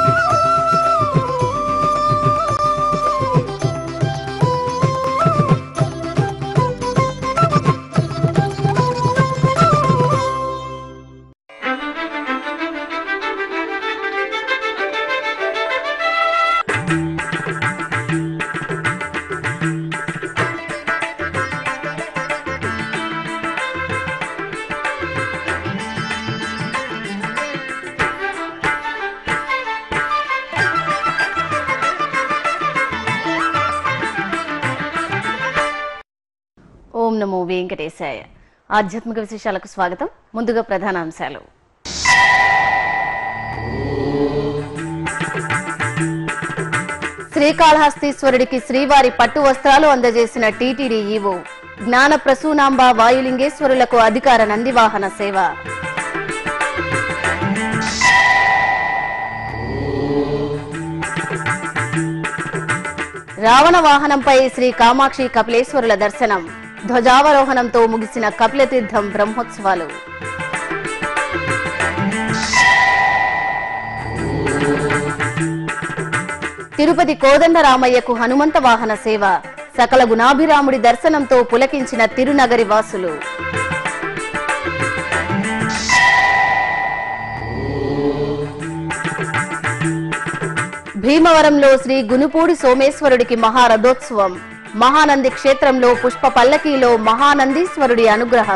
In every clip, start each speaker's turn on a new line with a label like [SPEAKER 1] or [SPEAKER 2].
[SPEAKER 1] ఓం నమో వెంకటేశాయ ఆధ్యాత్మిక విశేషాలకు స్వాగతం ముందుగా ప్రధాన అంశాలు శ్రీకాళహస్తీశ్వరుడికి శ్రీవారి పట్టు వస్త్రాలు అందజేసిన టీటీడీ ఈవో జ్ఞాన ప్రసూనాంబ వాయులింగేశ్వరులకు అధికార నందివాహన సేవ రావణ వాహనంపై శ్రీ కామాక్షి కపిలేశ్వరుల దర్శనం ధ్వజావరోహణంతో ముగిసిన కపిలతీర్థం బ్రహ్మోత్సవాలు తిరుపతి కోదండరామయ్యకు హనుమంత వాహన సేవ సకల గుణాభిరాముడి దర్శనంతో పులకించిన తిరునగరి వాసులు భీమవరంలో శ్రీ గునుపూడి సోమేశ్వరుడికి మహారథోత్సవం మహానంది క్షేత్రంలో పుష్ప పల్లకీలో మహానందీశ్వరుడి అనుగ్రహం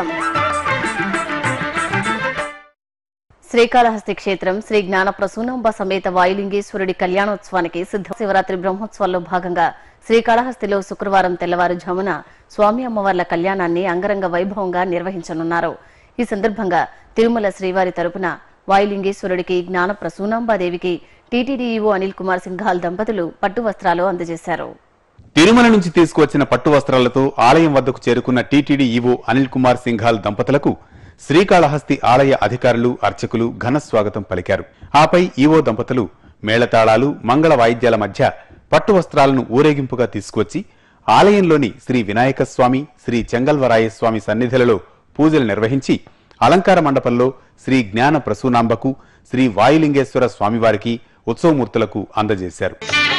[SPEAKER 1] శ్రీకాళహస్తి క్షేత్రం శ్రీ జ్ఞాన ప్రసూనాంబ సమేత వాయులింగేశ్వరుడి కళ్యాణోత్సవానికి సిద్ధ శివరాత్రి బ్రహ్మోత్సవాల్లో భాగంగా శ్రీకాళహస్తిలో శుక్రవారం తెల్లవారుజామున స్వామి అమ్మవార్ల కళ్యాణాన్ని అంగరంగ వైభవంగా నిర్వహించనున్నారు ఈ సందర్భంగా తిరుమల శ్రీవారి తరపున వాయులింగేశ్వరుడికి జ్ఞాన ప్రసూనాంబాదేవికి టీటీడీ ఈవో అనిల్ కుమార్ సింఘాల్ దంపతులు పట్టు వస్త్రాలు అందజేశారు
[SPEAKER 2] తిరుమల నుంచి తీసుకువచ్చిన పట్టు వస్త్రాలతో ఆలయం వద్దకు చేరుకున్న టీటీడీ ఈవో అనిల్ కుమార్ సింఘాల్ దంపతులకు శ్రీకాళహస్తి ఆలయ అధికారులు అర్చకులు ఘన స్వాగతం పలికారు ఆపై ఈవో దంపతులు మేళతాళాలు మంగళ వాయిద్యాల మధ్య పట్టు వస్త్రాలను ఊరేగింపుగా తీసుకువచ్చి ఆలయంలోని శ్రీ వినాయక స్వామి శ్రీ చెంగల్వరాయస్వామి సన్నిధులలో పూజలు నిర్వహించి అలంకార మండపంలో శ్రీ జ్ఞాన ప్రసూనాంబకు శ్రీ వాయులింగేశ్వర స్వామివారికి ఉత్సవమూర్తులకు అందజేశారు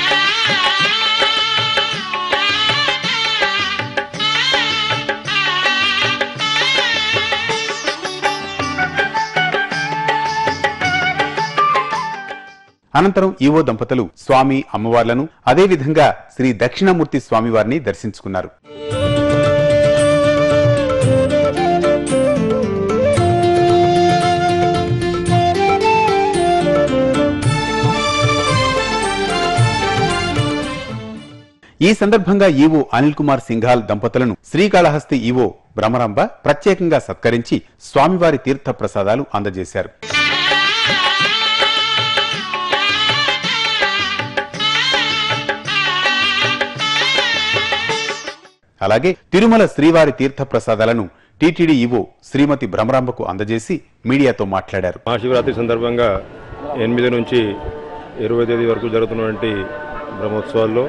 [SPEAKER 2] అనంతరం ఈవో దంపతులు స్వామి అమ్మవార్లను అదేవిధంగా శ్రీ దక్షిణామూర్తి స్వామివారిని దర్శించుకున్నారు ఈ సందర్భంగా ఈవో అనిల్ కుమార్ సింఘాల్ దంపతులను శ్రీకాళహస్తి ఈవో భ్రమరాంబ ప్రత్యేకంగా సత్కరించి స్వామివారి తీర్థ ప్రసాదాలు అందజేశారు అలాగే తిరుమల శ్రీవారి తీర్థ ప్రసాదాలను టీటీడీ ఈవో శ్రీమతి భ్రమరాంబకు అందజేసి మీడియాతో మాట్లాడారు
[SPEAKER 3] మహాశివరాత్రి సందర్భంగా ఎనిమిది నుంచి ఇరవై తేదీ వరకు జరుగుతున్నటువంటి బ్రహ్మోత్సవాల్లో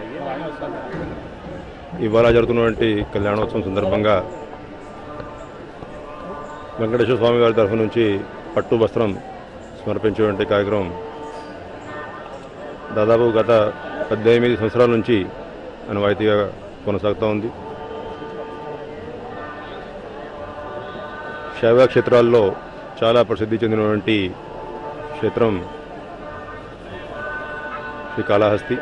[SPEAKER 3] ఇవాళ జరుగుతున్నటువంటి కళ్యాణోత్సవం సందర్భంగా వెంకటేశ్వర స్వామి వారి తరఫు నుంచి పట్టు వస్త్రం సమర్పించేటువంటి కార్యక్రమం దాదాపు గత పద్దెనిమిది సంవత్సరాల నుంచి అనువాయితీగా కొనసాగుతూ ఉంది శైవ క్షేత్రాల్లో చాలా ప్రసిద్ధి చెందినటువంటి క్షేత్రం శ్రీకాళహస్తి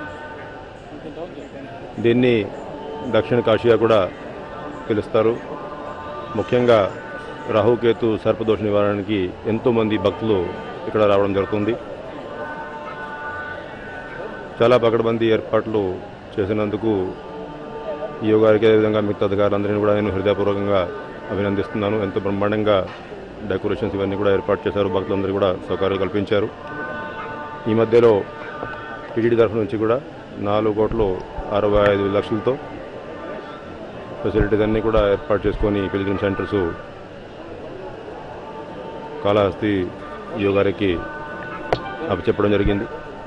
[SPEAKER 3] దీన్ని దక్షిణ కాశీగా కూడా పిలుస్తారు ముఖ్యంగా రాహుకేతు సర్పదోష నివారణకి ఎంతోమంది భక్తులు ఇక్కడ రావడం జరుగుతుంది చాలా పకడ్బందీ ఏర్పాట్లు చేసినందుకు ఈ గారికి అదేవిధంగా మిగతా అధికారులందరినీ కూడా నేను హృదయపూర్వకంగా అభినందిస్తున్నాను ఎంతో బ్రహ్మాండంగా డెకరేషన్స్ ఇవన్నీ కూడా ఏర్పాటు చేశారు భక్తులందరూ కూడా సౌకర్యాలు కల్పించారు ఈ మధ్యలో టీటీడీ తరఫు నుంచి కూడా నాలుగు కోట్లు అరవై ఐదు లక్షలతో ఫెసిలిటీస్ అన్నీ కూడా ఏర్పాటు చేసుకొని పిలిగ్రిమ్ సెంటర్స్ కాళహస్తి యోగారికి అప్పచెప్పడం జరిగింది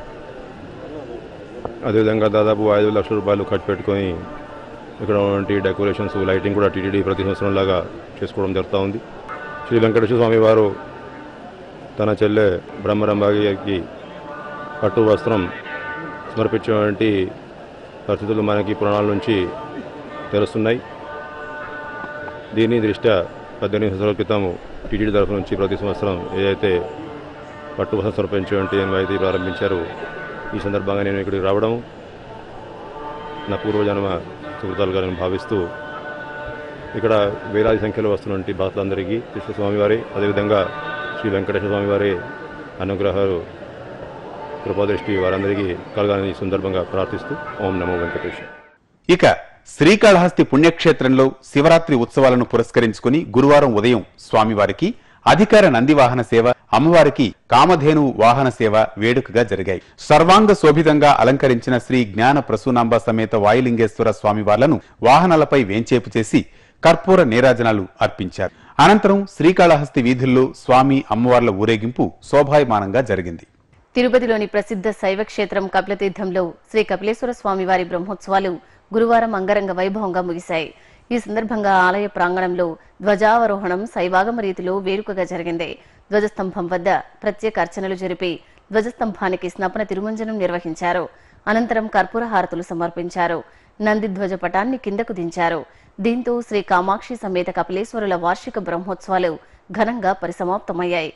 [SPEAKER 3] అదేవిధంగా దాదాపు ఐదు లక్షల రూపాయలు ఖర్చు పెట్టుకొని ఇక్కడ ఉన్నటువంటి డెకరేషన్స్ లైటింగ్ కూడా టీటీడీ ప్రతి సంవత్సరం లాగా చేసుకోవడం జరుగుతూ ఉంది శ్రీ వెంకటేశ్వర స్వామి వారు తన చెల్లె బ్రహ్మరంభాగికి పట్టు వస్త్రం సమర్పించేటువంటి పరిస్థితులు మనకి పురాణాల నుంచి తెలుస్తున్నాయి దీని దృష్ట్యా పద్దెనిమిది సంవత్సరాల క్రితం టీటీడీ తరఫు నుంచి ప్రతి సంవత్సరం ఏదైతే పట్టు వస్త్రం సమర్పించేటువంటి ఎన్వైతే ప్రారంభించారో ఈ సందర్భంగా నేను ఇక్కడికి రావడం నా పూర్వజన్మ సుకృతాలుగా నేను భావిస్తూ ఇక్కడ వేలాది సంఖ్యలో వస్తున్నటువంటి భక్తులందరికీ కృష్ణ స్వామివారి అదేవిధంగా శ్రీ వెంకటేశ్వర స్వామివారి అనుగ్రహాలు కృపాదృష్టి వారందరికీ కలగాలని ఈ సందర్భంగా ప్రార్థిస్తూ ఓం నమో వెంకటేశ్వర
[SPEAKER 2] ఇక శ్రీకాళహస్తి పుణ్యక్షేత్రంలో శివరాత్రి ఉత్సవాలను పురస్కరించుకుని గురువారం ఉదయం స్వామివారికి అధికార నంది వాహన సేవ అమ్మవారికి కామధేను వాహన సేవ వేడుకగా జరిగాయి సర్వాంగ శోభితంగా అలంకరించిన శ్రీ జ్ఞాన ప్రసూనాంబ సమేత వాయులింగేశ్వర స్వామివార్లను వాహనాలపై వేంచేపు చేసి కర్పూర నీరాజనాలు అర్పించారు అనంతరం శ్రీకాళహస్తి వీధుల్లో స్వామి అమ్మవార్ల ఊరేగింపు శోభాయమానంగా జరిగింది
[SPEAKER 1] తిరుపతిలోని ప్రసిద్ధ శైవ క్షేత్రం కపిలతీర్థంలో శ్రీ కపిలేశ్వర స్వామి వారి బ్రహ్మోత్సవాలు గురువారం అంగరంగ వైభవంగా ముగిశాయి ఈ సందర్భంగా ఆలయ ప్రాంగణంలో ధ్వజావరోహణం శైవాగమ రీతిలో వేడుకగా జరిగింది ధ్వజస్తంభం వద్ద ప్రత్యేక అర్చనలు జరిపి ధ్వజస్తంభానికి స్నపన తిరుమంజనం నిర్వహించారు అనంతరం కర్పూర హారతులు సమర్పించారు నంది ధ్వజ పటాన్ని కిందకు దించారు దీంతో శ్రీ కామాక్షి సమేత కపిలేశ్వరుల వార్షిక బ్రహ్మోత్సవాలు ఘనంగా పరిసమాప్తమయ్యాయి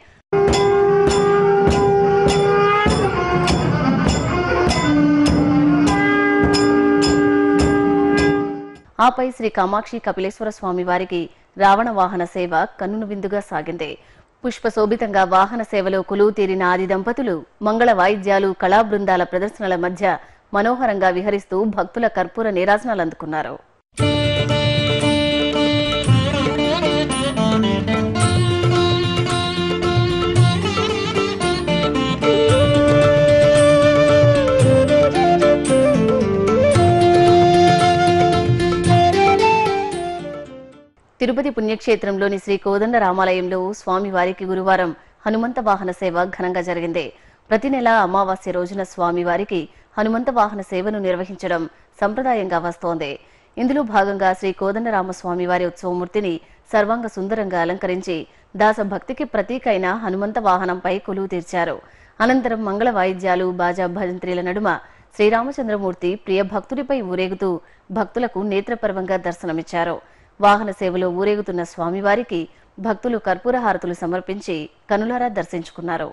[SPEAKER 1] ఆపై శ్రీ కామాక్షి కపిలేశ్వర స్వామి వారికి రావణ వాహన సేవ కన్నును విందుగా సాగింది పుష్పశోభితంగా వాహన సేవలో కొలువు తీరిన ఆది దంపతులు మంగళ వాయిద్యాలు కళా బృందాల ప్రదర్శనల మధ్య మనోహరంగా విహరిస్తూ భక్తుల కర్పూర నీరాజనాలు అందుకున్నారు తిరుపతి పుణ్యక్షేత్రంలోని శ్రీ కోదండ రామాలయంలో స్వామివారికి గురువారం హనుమంత వాహన సేవ ఘనంగా జరిగింది ప్రతి నెల అమావాస్య రోజున స్వామివారికి హనుమంత వాహన సేవను నిర్వహించడం సంప్రదాయంగా వస్తోంది ఇందులో భాగంగా శ్రీ కోదండరామస్వామి వారి ఉత్సవమూర్తిని సర్వాంగ సుందరంగా అలంకరించి దాస భక్తికి ప్రతీక అయిన హనుమంత వాహనంపై కొలువు తీర్చారు అనంతరం మంగళ వాయిద్యాలు బాజా భజంత్రీల నడుమ శ్రీరామచంద్రమూర్తి ప్రియ భక్తుడిపై ఊరేగుతూ భక్తులకు నేత్రపర్వంగా దర్శనమిచ్చారు వాహన సేవలో ఊరేగుతున్న స్వామివారికి భక్తులు కర్పూర హారతులు సమర్పించి కనులారా దర్శించుకున్నారు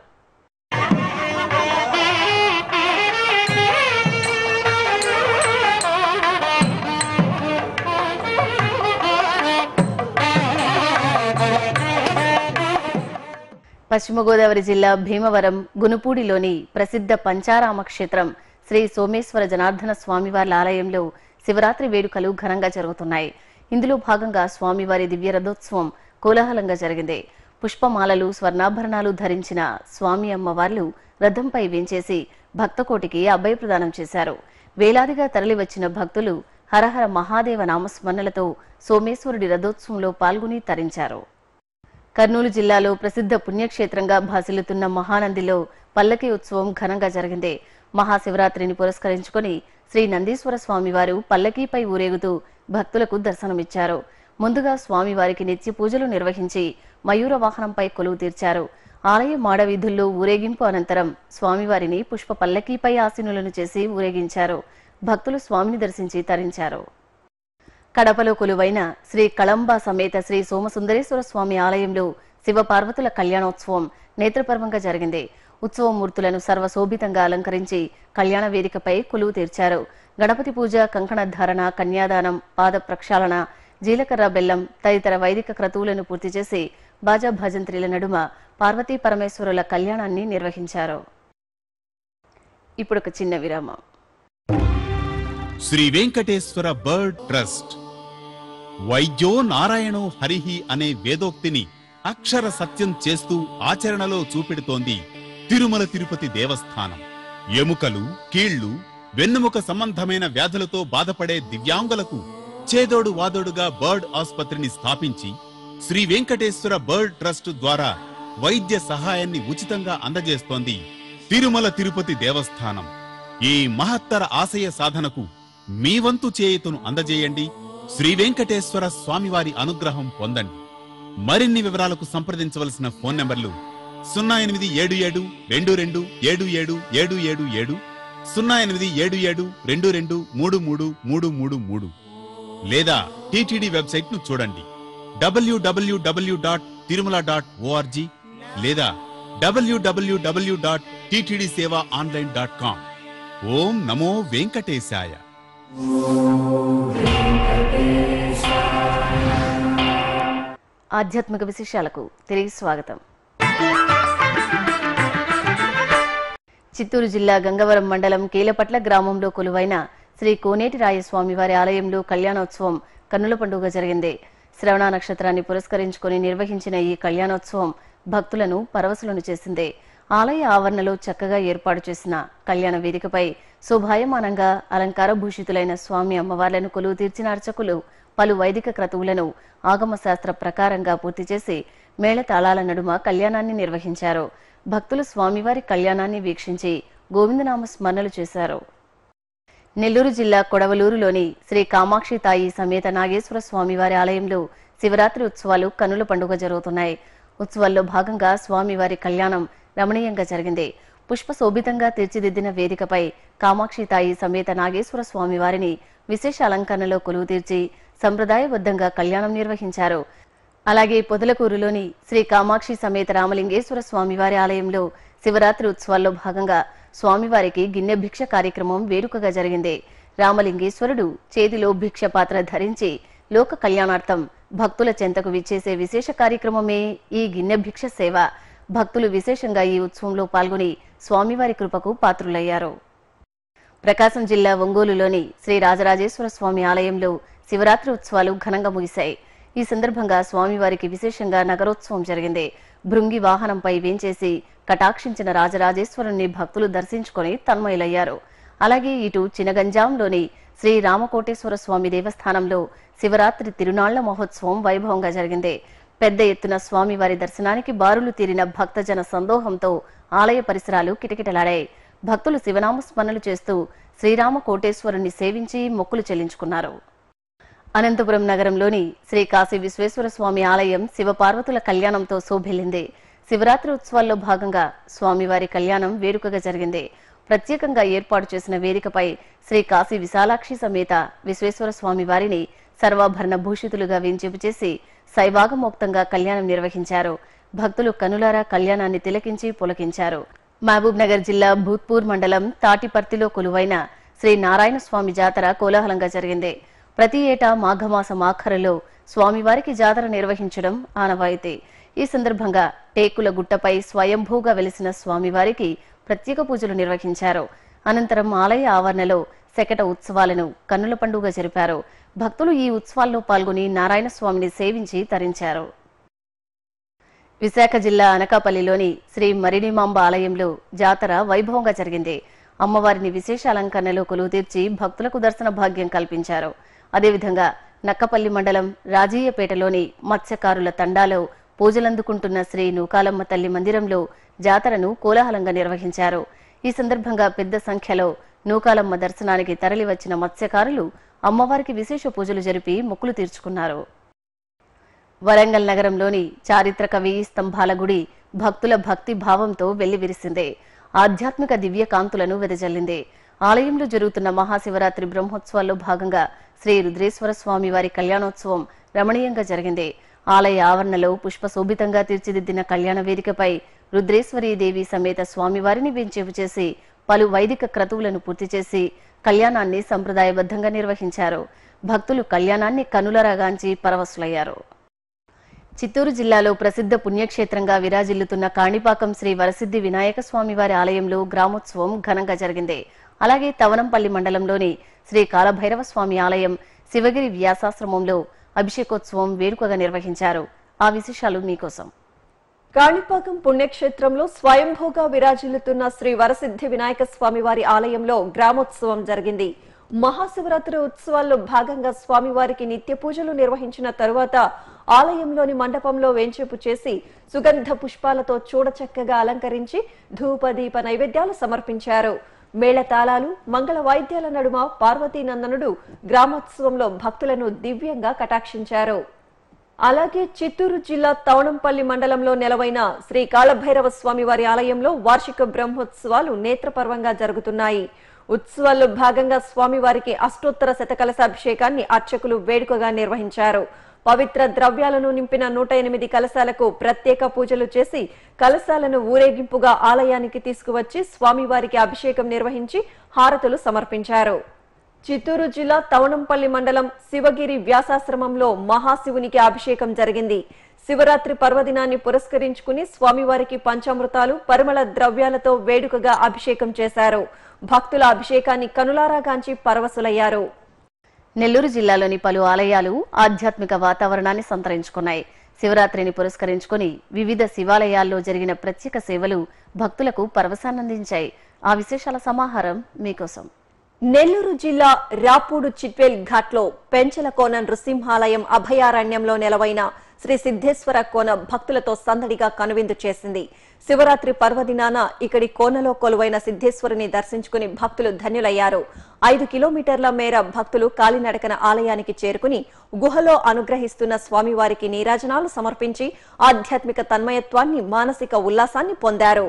[SPEAKER 1] పశ్చిమ గోదావరి జిల్లా భీమవరం గునుపూడిలోని ప్రసిద్ధ పంచారామ క్షేత్రం శ్రీ సోమేశ్వర జనార్దన స్వామివార్ల ఆలయంలో శివరాత్రి వేడుకలు ఘనంగా జరుగుతున్నాయి ఇందులో భాగంగా స్వామివారి దివ్య రథోత్సవం కోలాహలంగా జరిగింది పుష్పమాలలు స్వర్ణాభరణాలు ధరించిన స్వామి అమ్మవార్లు రథంపై వేంచేసి భక్తకోటికి అభయ ప్రదానం చేశారు వేలాదిగా తరలివచ్చిన భక్తులు హరహర మహాదేవ నామస్మరణలతో సోమేశ్వరుడి రథోత్సవంలో పాల్గొని తరించారు కర్నూలు జిల్లాలో ప్రసిద్ధ పుణ్యక్షేత్రంగా భాసిల్లుతున్న మహానందిలో పల్లకి ఉత్సవం ఘనంగా జరిగింది మహాశివరాత్రిని పురస్కరించుకొని శ్రీ నందీశ్వర స్వామివారు పల్లకీపై ఊరేగుతూ భక్తులకు దర్శనమిచ్చారు ముందుగా స్వామివారికి నిత్య పూజలు నిర్వహించి మయూర వాహనంపై కొలువు తీర్చారు ఆలయ మాడవీధుల్లో ఊరేగింపు అనంతరం స్వామివారిని పుష్ప పల్లకీపై ఆసీనులను చేసి ఊరేగించారు భక్తులు స్వామిని దర్శించి తరించారు కడపలో కొలువైన శ్రీ కళంబ సమేత శ్రీ సోమసుందరేశ్వర స్వామి ఆలయంలో శివపార్వతుల కళ్యాణోత్సవం నేత్రపర్వంగా జరిగింది ఉత్సవమూర్తులను సర్వశోభితంగా అలంకరించి కళ్యాణ వేదికపై కొలువు తీర్చారు గణపతి పూజ కంకణ ధారణ కన్యాదానం పాద ప్రక్షాళన జీలకర్ర బెల్లం తదితర వైదిక క్రతువులను పూర్తి చేసి బాజా భజంత్రిల నడుమ పార్వతీ పరమేశ్వరుల కళ్యాణాన్ని నిర్వహించారు ఇప్పుడు ఒక చిన్న విరామం
[SPEAKER 4] శ్రీ వెంకటేశ్వర బర్డ్ ట్రస్ట్ వైద్యో నారాయణో హరిహి అనే వేదోక్తిని అక్షర సత్యం చేస్తూ ఆచరణలో చూపెడుతోంది తిరుమల తిరుపతి దేవస్థానం ఎముకలు కీళ్లు వెన్నుముక సంబంధమైన వ్యాధులతో బాధపడే దివ్యాంగులకు చేదోడు వాదోడుగా బర్డ్ ఆసుపత్రిని స్థాపించి శ్రీ వెంకటేశ్వర బర్డ్ ట్రస్ట్ ద్వారా వైద్య సహాయాన్ని ఉచితంగా అందజేస్తోంది తిరుమల తిరుపతి దేవస్థానం ఈ మహత్తర ఆశయ సాధనకు మీ వంతు చేయుతను అందజేయండి శ్రీ వెంకటేశ్వర స్వామివారి అనుగ్రహం పొందండి మరిన్ని వివరాలకు సంప్రదించవలసిన ఫోన్ నంబర్లు సున్నా ఎనిమిది ఏడు ఏడు రెండు రెండు ఏడు ఏడు ఏడు ఏడు ఏడు సున్నా ఎనిమిది ఏడు ఏడు రెండు రెండు మూడు మూడు మూడు మూడు మూడు లేదా టీటీడీ వెబ్సైట్ ను చూడండి WWW dot Tirumala dot ORG లేదా WWW dot TTD seva online dot com ఓం నమో వెంకటేశాయ
[SPEAKER 1] ఆధ్యాత్మిక విశేషాలకు తిరిగి స్వాగతం చిత్తూరు జిల్లా గంగవరం మండలం కీలపట్ల గ్రామంలో కొలువైన శ్రీ కోనేటి రాయస్వామివారి ఆలయంలో కళ్యాణోత్సవం కన్నుల పండుగ జరిగింది శ్రవణ నక్షత్రాన్ని పురస్కరించుకుని నిర్వహించిన ఈ కళ్యాణోత్సవం భక్తులను పరవశులను చేసింది ఆలయ ఆవరణలో చక్కగా ఏర్పాటు చేసిన కళ్యాణ వేదికపై శోభాయమానంగా అలంకార భూషితులైన స్వామి అమ్మవార్లను కొలువు తీర్చిన అర్చకులు పలు వైదిక క్రతువులను ఆగమ శాస్త్ర ప్రకారంగా పూర్తి చేసి మేళతాళాల నడుమ కళ్యాణాన్ని నిర్వహించారు భక్తులు స్వామివారి కళ్యాణాన్ని వీక్షించి గోవిందనామ స్మరణలు చేశారు నెల్లూరు జిల్లా కొడవలూరులోని శ్రీ కామాక్షి తాయి సమేత నాగేశ్వర స్వామివారి ఆలయంలో శివరాత్రి ఉత్సవాలు కన్నుల పండుగ జరుగుతున్నాయి ఉత్సవాల్లో భాగంగా స్వామివారి కళ్యాణం రమణీయంగా జరిగింది పుష్ప శోభితంగా తీర్చిదిద్దిన వేదికపై కామాక్షి తాయి సమేత నాగేశ్వర స్వామివారిని విశేష అలంకరణలో కొలువు తీర్చి సంప్రదాయబద్ధంగా కళ్యాణం నిర్వహించారు అలాగే పొదలకూరులోని శ్రీ కామాక్షి సమేత రామలింగేశ్వర స్వామివారి ఆలయంలో శివరాత్రి ఉత్సవాల్లో భాగంగా స్వామివారికి గిన్నె భిక్ష కార్యక్రమం వేడుకగా జరిగింది రామలింగేశ్వరుడు చేతిలో భిక్ష పాత్ర ధరించి లోక కళ్యాణార్థం భక్తుల చెంతకు విచ్చేసే విశేష కార్యక్రమమే ఈ గిన్నె భిక్ష సేవ భక్తులు విశేషంగా ఈ ఉత్సవంలో పాల్గొని స్వామివారి కృపకు పాత్రులయ్యారు ప్రకాశం జిల్లా ఒంగోలులోని శ్రీ రాజరాజేశ్వర స్వామి ఆలయంలో శివరాత్రి ఉత్సవాలు ఘనంగా ముగిశాయి ఈ సందర్భంగా స్వామివారికి విశేషంగా నగరోత్సవం జరిగింది భృంగి వాహనంపై వేంచేసి కటాక్షించిన రాజరాజేశ్వరుణ్ణి భక్తులు దర్శించుకొని తన్మయులయ్యారు అలాగే ఇటు చినగంజాంలోని శ్రీ రామకోటేశ్వర స్వామి దేవస్థానంలో శివరాత్రి తిరునాళ్ల మహోత్సవం వైభవంగా జరిగింది పెద్ద ఎత్తున స్వామివారి దర్శనానికి బారులు తీరిన భక్తజన సందోహంతో ఆలయ పరిసరాలు కిటకిటలాడాయి భక్తులు శివనామ స్మరణలు చేస్తూ శ్రీరామ కోటేశ్వరుణ్ణి సేవించి మొక్కులు చెల్లించుకున్నారు అనంతపురం నగరంలోని శ్రీ కాశీ విశ్వేశ్వర స్వామి ఆలయం శివపార్వతుల కళ్యాణంతో శోభిల్లింది శివరాత్రి ఉత్సవాల్లో భాగంగా స్వామివారి కళ్యాణం వేడుకగా జరిగింది ప్రత్యేకంగా ఏర్పాటు చేసిన వేదికపై శ్రీ కాశీ విశాలాక్షి సమేత విశ్వేశ్వర స్వామి వారిని సర్వాభరణ భూషితులుగా వేంచేపు చేసి శైవాగమోక్తంగా కళ్యాణం నిర్వహించారు భక్తులు కనులారా కళ్యాణాన్ని తిలకించి పులకించారు మహబూబ్ నగర్ జిల్లా భూత్పూర్ మండలం తాటిపర్తిలో కొలువైన శ్రీ నారాయణ స్వామి జాతర కోలాహలంగా జరిగింది ప్రతి ఏటా మాఘమాసం ఆఖరులో స్వామివారికి జాతర నిర్వహించడం ఆనవాయితీ ఈ సందర్భంగా టేకుల గుట్టపై స్వయంభూగా వెలిసిన స్వామివారికి ప్రత్యేక పూజలు నిర్వహించారు అనంతరం ఆలయ ఆవరణలో శకట ఉత్సవాలను కన్నుల పండుగ జరిపారు భక్తులు ఈ ఉత్సవాల్లో పాల్గొని నారాయణ స్వామిని సేవించి తరించారు విశాఖ జిల్లా అనకాపల్లిలోని శ్రీ మరిడిమాంబ ఆలయంలో జాతర వైభవంగా జరిగింది అమ్మవారిని విశేష అలంకరణలో కొలువు తీర్చి భక్తులకు దర్శన భాగ్యం కల్పించారు అదేవిధంగా నక్కపల్లి మండలం రాజీయపేటలోని మత్స్యకారుల తండాలో పూజలందుకుంటున్న శ్రీ నూకాలమ్మ తల్లి మందిరంలో జాతరను కోలాహలంగా నిర్వహించారు ఈ సందర్భంగా పెద్ద సంఖ్యలో నూకాలమ్మ దర్శనానికి తరలివచ్చిన మత్స్యకారులు అమ్మవారికి విశేష పూజలు జరిపి మొక్కులు తీర్చుకున్నారు వరంగల్ నగరంలోని చారిత్రక వెయ్యి స్తంభాల గుడి భక్తుల భక్తి భావంతో వెల్లివిరిసింది ఆధ్యాత్మిక దివ్య కాంతులను వెదజల్లింది ఆలయంలో జరుగుతున్న మహాశివరాత్రి బ్రహ్మోత్సవాల్లో భాగంగా శ్రీ రుద్రేశ్వర స్వామి వారి కళ్యాణోత్సవం రమణీయంగా జరిగింది ఆలయ ఆవరణలో పుష్పశోభితంగా తీర్చిదిద్దిన కళ్యాణ వేదికపై రుద్రేశ్వరీ దేవి సమేత స్వామివారిని వెంచేపు చేసి పలు వైదిక క్రతువులను పూర్తి చేసి కళ్యాణాన్ని సంప్రదాయబద్ధంగా నిర్వహించారు భక్తులు కళ్యాణాన్ని కనులరాగాంచి పరవశులయ్యారు చిత్తూరు జిల్లాలో ప్రసిద్ధ పుణ్యక్షేత్రంగా విరాజిల్లుతున్న కాణిపాకం శ్రీ వరసిద్ధి వినాయక స్వామివారి ఆలయంలో గ్రామోత్సవం ఘనంగా జరిగింది అలాగే తవనంపల్లి మండలంలోని శ్రీ కాలభైరవ స్వామి ఆలయం శివగిరి వ్యాసాశ్రమంలో అభిషేకోత్సవం వేడుకగా నిర్వహించారు ఆ విశేషాలు మీకోసం
[SPEAKER 5] కాణిపాకం పుణ్యక్షేత్రంలో స్వయంభూగా విరాజిల్లుతున్న శ్రీ వరసిద్ధి వినాయక స్వామి వారి ఆలయంలో గ్రామోత్సవం జరిగింది మహాశివరాత్రి ఉత్సవాల్లో భాగంగా స్వామివారికి నిత్య పూజలు నిర్వహించిన తరువాత ఆలయంలోని మండపంలో వేంచేపు చేసి సుగంధ పుష్పాలతో చూడచక్కగా అలంకరించి ధూప దీప నైవేద్యాలు సమర్పించారు మేళతాళాలు మంగళ వాయిద్యాల నడుమ పార్వతీనందనుడు గ్రామోత్సవంలో భక్తులను దివ్యంగా కటాక్షించారు అలాగే చిత్తూరు జిల్లా తవణంపల్లి మండలంలో నెలవైన శ్రీ కాళభైరవ స్వామి వారి ఆలయంలో వార్షిక బ్రహ్మోత్సవాలు నేత్రపర్వంగా జరుగుతున్నాయి ఉత్సవాల్లో భాగంగా స్వామివారికి అష్టోత్తర శతకలశాభిషేకాన్ని అర్చకులు వేడుకగా నిర్వహించారు పవిత్ర ద్రవ్యాలను నింపిన నూట ఎనిమిది కలశాలకు ప్రత్యేక పూజలు చేసి కలశాలను ఊరేగింపుగా ఆలయానికి తీసుకువచ్చి స్వామివారికి అభిషేకం నిర్వహించి హారతులు సమర్పించారు చిత్తూరు జిల్లా తవణంపల్లి మండలం శివగిరి వ్యాసాశ్రమంలో మహాశివునికి అభిషేకం జరిగింది శివరాత్రి పర్వదినాన్ని పురస్కరించుకుని స్వామివారికి పంచామృతాలు పరిమళ ద్రవ్యాలతో వేడుకగా అభిషేకం చేశారు భక్తుల అభిషేకాన్ని కనులారాగాంచి పరవశులయ్యారు
[SPEAKER 1] నెల్లూరు జిల్లాలోని పలు ఆలయాలు ఆధ్యాత్మిక వాతావరణాన్ని సంతరించుకున్నాయి శివరాత్రిని పురస్కరించుకుని వివిధ శివాలయాల్లో జరిగిన ప్రత్యేక సేవలు భక్తులకు పరవశానందించాయి ఆ విశేషాల సమాహారం మీకోసం
[SPEAKER 5] నెల్లూరు జిల్లా రాపూడు చిట్వేల్ ఘాట్లో పెంచల కోన నృసింహాలయం అభయారణ్యంలో నెలవైన శ్రీ సిద్ధేశ్వర కోన భక్తులతో సందడిగా కనువిందు చేసింది శివరాత్రి పర్వదినాన ఇక్కడి కోనలో కొలువైన సిద్ధేశ్వరుని దర్శించుకుని భక్తులు ధన్యులయ్యారు ఐదు కిలోమీటర్ల మేర భక్తులు కాలినడకన ఆలయానికి చేరుకుని గుహలో అనుగ్రహిస్తున్న స్వామివారికి నీరాజనాలు సమర్పించి ఆధ్యాత్మిక తన్మయత్వాన్ని మానసిక ఉల్లాసాన్ని పొందారు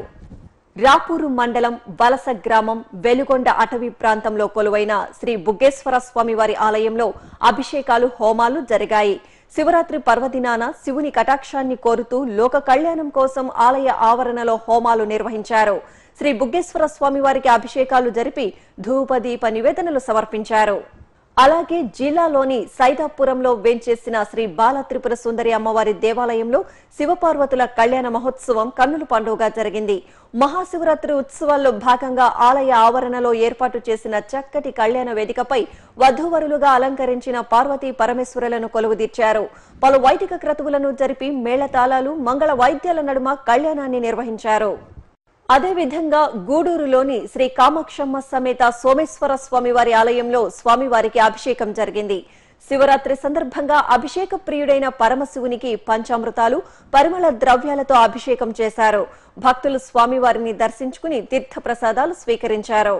[SPEAKER 5] రాపూరు మండలం వలస గ్రామం వెలుగొండ అటవీ ప్రాంతంలో కొలువైన శ్రీ బుగ్గేశ్వర స్వామివారి ఆలయంలో అభిషేకాలు హోమాలు జరిగాయి శివరాత్రి పర్వదినాన శివుని కటాక్షాన్ని కోరుతూ లోక కళ్యాణం కోసం ఆలయ ఆవరణలో హోమాలు నిర్వహించారు శ్రీ బుగ్గేశ్వర స్వామివారికి అభిషేకాలు జరిపి ధూపదీప నివేదనలు సమర్పించారు అలాగే జిల్లాలోని సైదాపురంలో వేంచేసిన శ్రీ బాల త్రిపుర సుందరి అమ్మవారి దేవాలయంలో శివపార్వతుల కళ్యాణ మహోత్సవం కన్నుల పండుగగా జరిగింది మహాశివరాత్రి ఉత్సవాల్లో భాగంగా ఆలయ ఆవరణలో ఏర్పాటు చేసిన చక్కటి కళ్యాణ వేదికపై వధూవరులుగా అలంకరించిన పార్వతీ పరమేశ్వరులను కొలువుదీర్చారు పలు వైదిక క్రతువులను జరిపి మేళతాళాలు మంగళ వాయిద్యాల నడుమ కళ్యాణాన్ని నిర్వహించారు అదేవిధంగా గూడూరులోని శ్రీ కామాక్షమ్మ సమేత సోమేశ్వర స్వామివారి ఆలయంలో స్వామివారికి అభిషేకం జరిగింది శివరాత్రి సందర్భంగా అభిషేక ప్రియుడైన పరమశివునికి పంచామృతాలు పరిమళ ద్రవ్యాలతో అభిషేకం చేశారు భక్తులు స్వామివారిని దర్శించుకుని తీర్థప్రసాదాలు స్వీకరించారు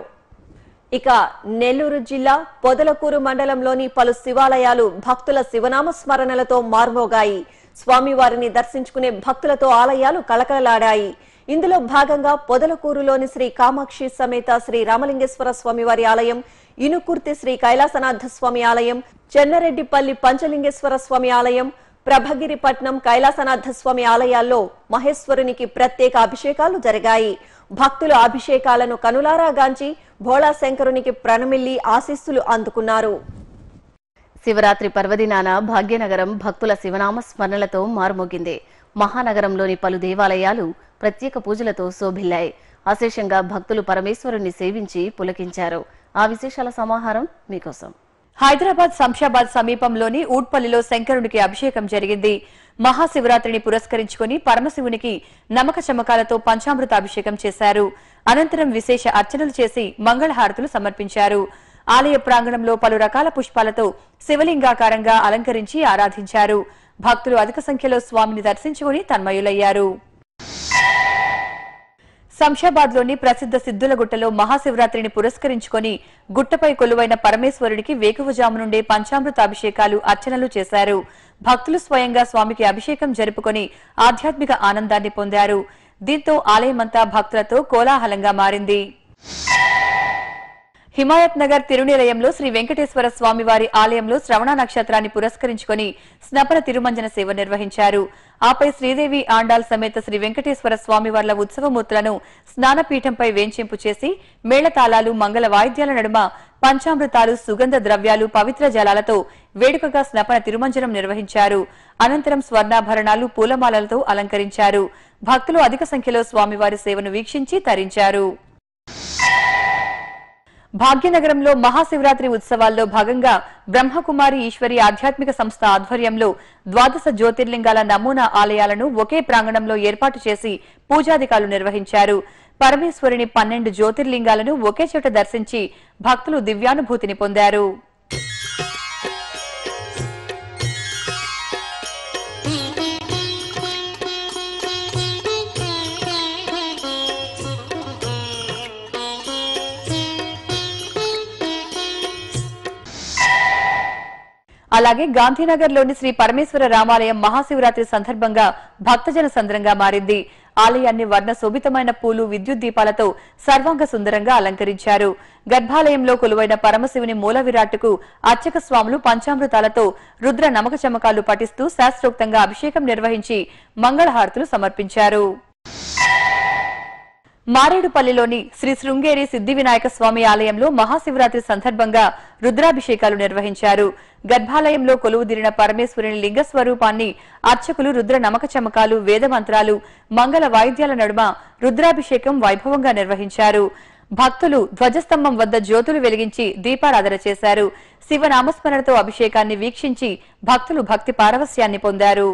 [SPEAKER 5] ఇక నెల్లూరు జిల్లా పొదలకూరు మండలంలోని పలు శివాలయాలు భక్తుల శివనామ స్మరణలతో మార్మోగాయి స్వామివారిని దర్శించుకునే భక్తులతో ఆలయాలు కలకలలాడాయి ఇందులో భాగంగా పొదలకూరులోని శ్రీ కామాక్షి సమేత శ్రీ రామలింగేశ్వర స్వామివారి ఆలయం ఇనుకుర్తి శ్రీ కైలాసనాథ స్వామి ఆలయం చెన్నరెడ్డిపల్లి పంచలింగేశ్వర స్వామి ఆలయం ప్రభగిరిపట్నం కైలాసనాథ స్వామి ఆలయాల్లో మహేశ్వరునికి ప్రత్యేక అభిషేకాలు జరిగాయి భక్తులు అభిషేకాలను కనులారా గాంచి భోళా శంకరునికి ప్రణమిల్లి ఆశీస్సులు అందుకున్నారు
[SPEAKER 1] శివరాత్రి పర్వదినాన భాగ్యనగరం భక్తుల శివనామ స్మరణలతో మారుమోగింది మహానగరంలోని పలు దేవాలయాలు ప్రత్యేక పూజలతో శోభిల్లాయి అశేషంగా భక్తులు పరమేశ్వరుణ్ణి సేవించి పులకించారు ఆ విశేషాల సమాహారం మీకోసం
[SPEAKER 6] హైదరాబాద్ శంషాబాద్ సమీపంలోని ఊట్పల్లిలో శంకరునికి అభిషేకం జరిగింది మహాశివరాత్రిని పురస్కరించుకుని పరమశివునికి నమక చమకాలతో పంచామృత అభిషేకం చేశారు అనంతరం విశేష అర్చనలు చేసి మంగళహారతులు సమర్పించారు ఆలయ ప్రాంగణంలో పలు రకాల పుష్పాలతో శివలింగాకారంగా అలంకరించి ఆరాధించారు భక్తులు అధిక సంఖ్యలో స్వామిని దర్శించుకుని తన్మయులయ్యారు శంషాబాద్ లోని ప్రసిద్ధ సిద్ధులగుట్టలో మహాశివరాత్రిని పురస్కరించుకొని గుట్టపై కొలువైన పరమేశ్వరుడికి వేకువజాము నుండే పంచామృత అభిషేకాలు అర్చనలు చేశారు భక్తులు స్వయంగా స్వామికి అభిషేకం జరుపుకొని ఆధ్యాత్మిక ఆనందాన్ని పొందారు దీంతో ఆలయమంతా భక్తులతో కోలాహలంగా మారింది హిమాయత్ నగర్ తిరునిలయంలో శ్రీ వెంకటేశ్వర స్వామివారి ఆలయంలో శ్రవణ నక్షత్రాన్ని పురస్కరించుకొని స్నపన తిరుమంజన సేవ నిర్వహించారు ఆపై శ్రీదేవి ఆండాల్ సమేత శ్రీ వెంకటేశ్వర స్వామివార్ల ఉత్సవమూర్తులను స్నానపీఠంపై వేంచింపు చేసి మేళతాళాలు మంగళ వాయిద్యాల నడుమ పంచామృతాలు సుగంధ ద్రవ్యాలు పవిత్ర జలాలతో వేడుకగా స్నపన తిరుమంజనం నిర్వహించారు అనంతరం స్వర్ణాభరణాలు పూలమాలలతో అలంకరించారు భక్తులు అధిక సంఖ్యలో స్వామివారి సేవను వీక్షించి తరించారు భాగ్యనగరంలో మహాశివరాత్రి ఉత్సవాల్లో భాగంగా బ్రహ్మకుమారి ఈశ్వరి ఆధ్యాత్మిక సంస్థ ఆధ్వర్యంలో ద్వాదశ జ్యోతిర్లింగాల నమూనా ఆలయాలను ఒకే ప్రాంగణంలో ఏర్పాటు చేసి పూజాధికారులు నిర్వహించారు పరమేశ్వరుని పన్నెండు జ్యోతిర్లింగాలను ఒకే చోట దర్శించి భక్తులు దివ్యానుభూతిని పొందారు అలాగే గాంధీనగర్లోని శ్రీ పరమేశ్వర రామాలయం మహాశివరాత్రి సందర్భంగా భక్తజన సంద్రంగా మారింది ఆలయాన్ని వర్ణ శోభితమైన పూలు విద్యుత్ దీపాలతో సర్వాంగ సుందరంగా అలంకరించారు గర్భాలయంలో కొలువైన పరమశివుని మూల విరాట్టుకు అర్చక స్వాములు పంచామృతాలతో రుద్ర నమక చమకాలు పఠిస్తూ శాస్త్రోక్తంగా అభిషేకం నిర్వహించి మంగళహారతులు సమర్పించారు మారేడుపల్లిలోని శ్రీ శృంగేరి సిద్ధి వినాయక స్వామి ఆలయంలో మహాశివరాత్రి సందర్భంగా రుద్రాభిషేకాలు నిర్వహించారు గర్భాలయంలో కొలువుదీరిన పరమేశ్వరుని లింగ స్వరూపాన్ని అర్చకులు రుద్ర నమక చమకాలు వేద మంత్రాలు మంగళ వాయిద్యాల నడుమ రుద్రాభిషేకం వైభవంగా నిర్వహించారు భక్తులు ధ్వజస్తంభం వద్ద జ్యోతులు వెలిగించి దీపారాధన చేశారు శివనామస్మరణతో అభిషేకాన్ని వీక్షించి భక్తులు భక్తి పారవస్యాన్ని పొందారు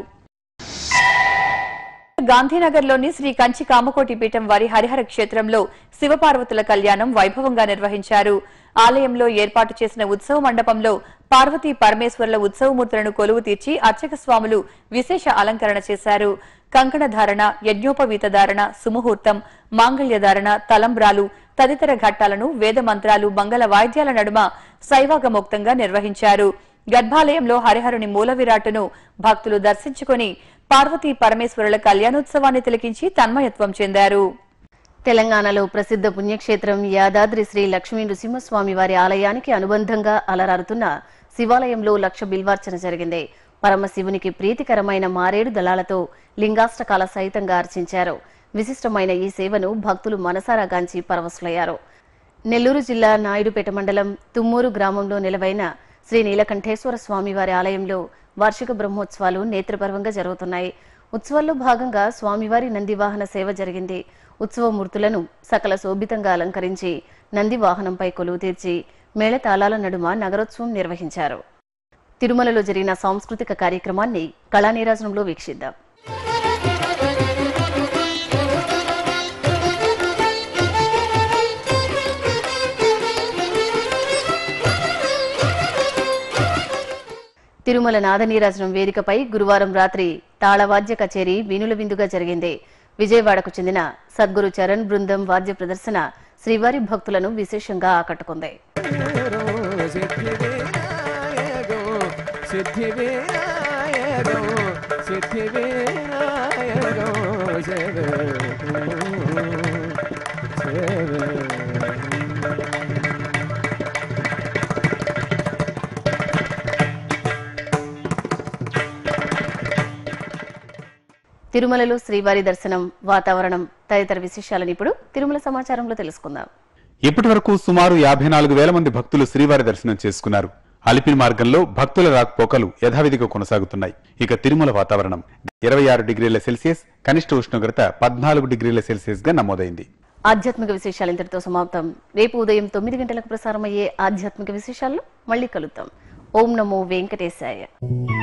[SPEAKER 6] గాంధీనగర్లోని శ్రీ కంచి కామకోటి పీఠం వారి హరిహర క్షేత్రంలో శివపార్వతుల కళ్యాణం వైభవంగా నిర్వహించారు ఆలయంలో ఏర్పాటు చేసిన ఉత్సవ మండపంలో పార్వతీ పరమేశ్వరుల ఉత్సవమూర్తులను కొలువు తీర్చి అర్చక స్వాములు విశేష అలంకరణ చేశారు కంకణ ధారణ యజ్ఞోపవీత ధారణ సుముహూర్తం మాంగళ్య ధారణ తలంబ్రాలు తదితర ఘట్టాలను వేద మంత్రాలు మంగళ వాయిద్యాల నడుమ శైవాగమోక్తంగా నిర్వహించారు గర్భాలయంలో హరిహరుని మూల విరాట్టును భక్తులు దర్శించుకుని పార్వతీ పరమేశ్వరుల కళ్యాణోత్సవాన్ని తిలకించి తన్మయత్వం చెందారు
[SPEAKER 1] తెలంగాణలో ప్రసిద్ధ పుణ్యక్షేత్రం యాదాద్రి శ్రీ లక్ష్మీ నృసింహస్వామి వారి ఆలయానికి అనుబంధంగా అలరారుతున్న శివాలయంలో లక్ష బిల్వార్చన జరిగింది పరమశివునికి ప్రీతికరమైన మారేడు దళాలతో లింగాష్టకాల సహితంగా అర్చించారు విశిష్టమైన ఈ సేవను భక్తులు మనసారా గాంచి పరవశులయ్యారు నెల్లూరు జిల్లా నాయుడుపేట మండలం తుమ్మూరు గ్రామంలో నిలవైన శ్రీ నీలకంఠేశ్వర స్వామి వారి ఆలయంలో వార్షిక బ్రహ్మోత్సవాలు నేత్రపర్వంగా జరుగుతున్నాయి ఉత్సవాల్లో భాగంగా స్వామివారి నంది వాహన సేవ జరిగింది ఉత్సవమూర్తులను సకల శోభితంగా అలంకరించి నంది వాహనంపై కొలువు తీర్చి మేళతాళాల నడుమ నగరోత్సవం నిర్వహించారు తిరుమలలో జరిగిన సాంస్కృతిక కార్యక్రమాన్ని కళానీరాజనంలో వీక్షిద్దాం తిరుమల నాదనీరాజనం వేదికపై గురువారం రాత్రి తాళవాద్య కచేరీ వీణుల విందుగా జరిగింది విజయవాడకు చెందిన సద్గురు చరణ్ బృందం వాద్య ప్రదర్శన శ్రీవారి భక్తులను విశేషంగా ఆకట్టుకుంది
[SPEAKER 7] సిద్ధి వినాయకో సిద్ధి వినాయకో
[SPEAKER 1] తిరుమలలో శ్రీవారి దర్శనం వాతావరణం తదితర విశేషాలను ఇప్పుడు తిరుమల సమాచారంలో తెలుసుకుందాం
[SPEAKER 2] ఇప్పటి వరకు సుమారు యాభై నాలుగు వేల మంది భక్తులు శ్రీవారి దర్శనం చేసుకున్నారు అలిపిరి మార్గంలో భక్తుల రాకపోకలు యథావిధిగా కొనసాగుతున్నాయి ఇక తిరుమల వాతావరణం ఇరవై ఆరు డిగ్రీల సెల్సియస్ కనిష్ట ఉష్ణోగ్రత పద్నాలుగు డిగ్రీల సెల్సియస్ గా నమోదైంది
[SPEAKER 1] ఆధ్యాత్మిక విశేషాలు ఇంతటితో సమాప్తం రేపు ఉదయం తొమ్మిది గంటలకు ప్రసారమయ్యే ఆధ్యాత్మిక విశేషాల్లో మళ్ళీ కలుద్దాం ఓం నమో వెంకటేశాయ